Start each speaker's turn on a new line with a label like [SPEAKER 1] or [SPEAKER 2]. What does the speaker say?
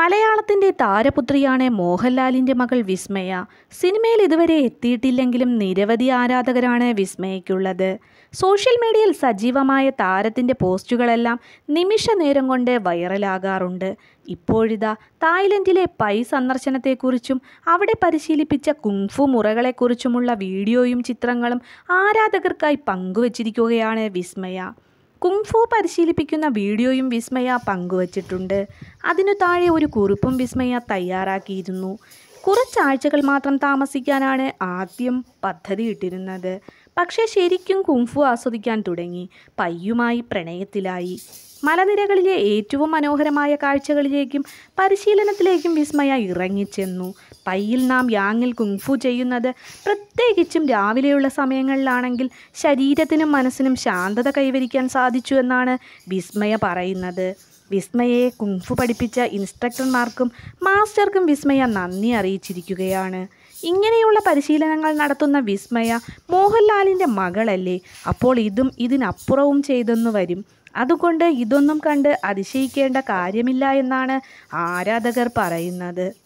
[SPEAKER 1] മലയാളത്തിൻ്റെ താരപുത്രിയാണ് മോഹൻലാലിൻ്റെ മകൾ വിസ്മയ സിനിമയിൽ ഇതുവരെ എത്തിയിട്ടില്ലെങ്കിലും നിരവധി ആരാധകരാണ് വിസ്മയയ്ക്കുള്ളത് സോഷ്യൽ മീഡിയയിൽ സജീവമായ താരത്തിൻ്റെ പോസ്റ്റുകളെല്ലാം നിമിഷ നേരം കൊണ്ട് വൈറലാകാറുണ്ട് ഇപ്പോഴിതാ തായ്ലൻഡിലെ പൈ സന്ദർശനത്തെക്കുറിച്ചും അവിടെ പരിശീലിപ്പിച്ച കുങ്ഫു മുറകളെക്കുറിച്ചുമുള്ള വീഡിയോയും ചിത്രങ്ങളും ആരാധകർക്കായി പങ്കുവച്ചിരിക്കുകയാണ് വിസ്മയ കുങ്ഫു പരിശീലിപ്പിക്കുന്ന വീഡിയോയും വിസ്മയ പങ്കുവച്ചിട്ടുണ്ട് അതിനു താഴെ ഒരു കുറിപ്പും വിസ്മയ തയ്യാറാക്കിയിരുന്നു കുറച്ചാഴ്ചകൾ മാത്രം താമസിക്കാനാണ് ആദ്യം പദ്ധതിയിട്ടിരുന്നത് പക്ഷേ ശരിക്കും കുങ്ഫു ആസ്വദിക്കാൻ തുടങ്ങി പയ്യുമായി പ്രണയത്തിലായി മലനിരകളിലെ ഏറ്റവും മനോഹരമായ കാഴ്ചകളിലേക്കും പരിശീലനത്തിലേക്കും വിസ്മയ ഇറങ്ങിച്ചെന്നു പയ്യിൽ നാം യാങ്ങിൽ കുങ്ഫു ചെയ്യുന്നത് പ്രത്യേകിച്ചും രാവിലെയുള്ള സമയങ്ങളിലാണെങ്കിൽ ശരീരത്തിനും മനസ്സിനും ശാന്തത കൈവരിക്കാൻ സാധിച്ചു എന്നാണ് വിസ്മയ പറയുന്നത് വിസ്മയെ കുങ്ഫു പഠിപ്പിച്ച ഇൻസ്ട്രക്ടർമാർക്കും മാസ്റ്റർക്കും വിസ്മയ നന്ദി അറിയിച്ചിരിക്കുകയാണ് ഇങ്ങനെയുള്ള പരിശീലനങ്ങൾ നടത്തുന്ന വിസ്മയ മോഹൻലാലിൻ്റെ മകളല്ലേ അപ്പോൾ ഇതും ഇതിനപ്പുറവും ചെയ്തെന്നു വരും അതുകൊണ്ട് ഇതൊന്നും കണ്ട് അതിശയിക്കേണ്ട കാര്യമില്ല എന്നാണ് ആരാധകർ പറയുന്നത്